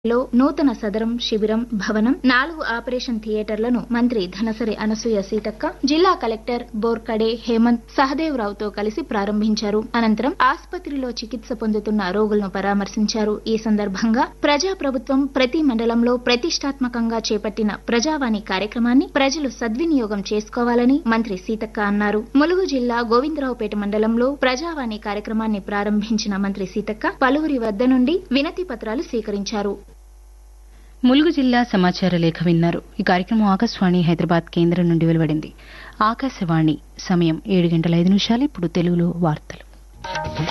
లో నూతన సదరం శిబిరం భవనం నాలుగు ఆపరేషన్ థియేటర్లను మంత్రి ధనసరి అనసూయ సీతక్క జిల్లా కలెక్టర్ బోర్కడే హేమంత్ సహదేవరావుతో కలిసి ప్రారంభించారు అనంతరం ఆసుపత్రిలో చికిత్స పొందుతున్న రోగులను పరామర్శించారు ఈ సందర్భంగా ప్రజా ప్రభుత్వం ప్రతి మండలంలో ప్రతిష్టాత్మకంగా చేపట్టిన ప్రజావాణి కార్యక్రమాన్ని ప్రజలు సద్వినియోగం చేసుకోవాలని మంత్రి సీతక్క అన్నారు ములుగు జిల్లా గోవిందరావుపేట మండలంలో ప్రజావాణి కార్యక్రమాన్ని ప్రారంభించిన మంత్రి సీతక్క పలువురి వద్ద నుండి వినతి పత్రాలు స్వీకరించారు ములుగు జిల్లా సమాచార లేఖ విన్నారు ఈ కార్యక్రమం ఆకాశవాణి హైదరాబాద్ కేంద్రం నుండి వెలువడింది ఆకాశవాణి సమయం ఏడు గంటల ఐదు నిమిషాలు ఇప్పుడు తెలుగులో వార్తలు